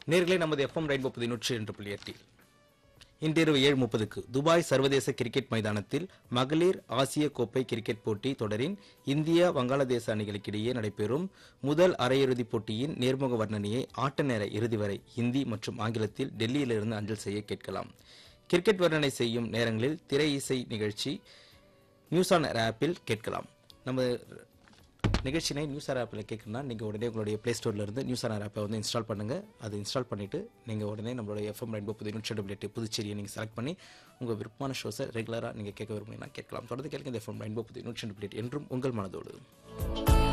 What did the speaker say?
நேர்களே நமது FM rainbow பதினொன்று என்ற புள்ளி எட்டில் இன்றிரவு ஏழு முப்பதுக்கு துபாய் சர்வதேச கிரிக்கெட் மைதானத்தில் மகளிர் ஆசிய கோப்பை கிரிக்கெட் போட்டி தொடரின் இந்தியா வங்காளதேச அணிகளுக்கிடையே நடைபெறும் முதல் அரையிறுதிப் போட்டியின் நேர்முக வர்ணனையை ஆட்ட நேர இறுதி வரை ஹிந்தி மற்றும் ஆங்கிலத்தில் டெல்லியிலிருந்து அஞ்சல் செய்ய கேட்கலாம் கிரிக்கெட் வர்ணனை செய்யும் நேரங்களில் திரை இசை நிகழ்ச்சி நியூஸ் ஆன் ஏர் ஆப்பில் கேட்கலாம் நம்ம நிகழ்ச்சினை நியூஸ் ஆர் ஆப்பில் கேட்கணும்னா நீங்கள் உடனே உங்களுடைய ப்ளே ஸ்டோரில் இருந்து நியூஸ் ஆர் ஆப்பை வந்து இன்ஸ்டால் பண்ணுங்கள் அதை இன்ஸ்டால் பண்ணிவிட்டு நீங்கள் உடனே நம்மளுடைய எஃப்எம் ரெயின்போ புது நூற்றி டபிள்யூ புதுச்சேரியை நீங்கள் செலக்ட் பண்ணி உங்கள் விருப்பமான ஷோஸை ரெகுலராக நீங்கள் கேட்க விரும்புனீங்கன்னா கேட்கலாம் தொடர்ந்து கேட்க இந்த எஃப்எம் ரெயின்போ புது நூற்றி டபிள்யூ என்றும் உங்கள் மனதோடு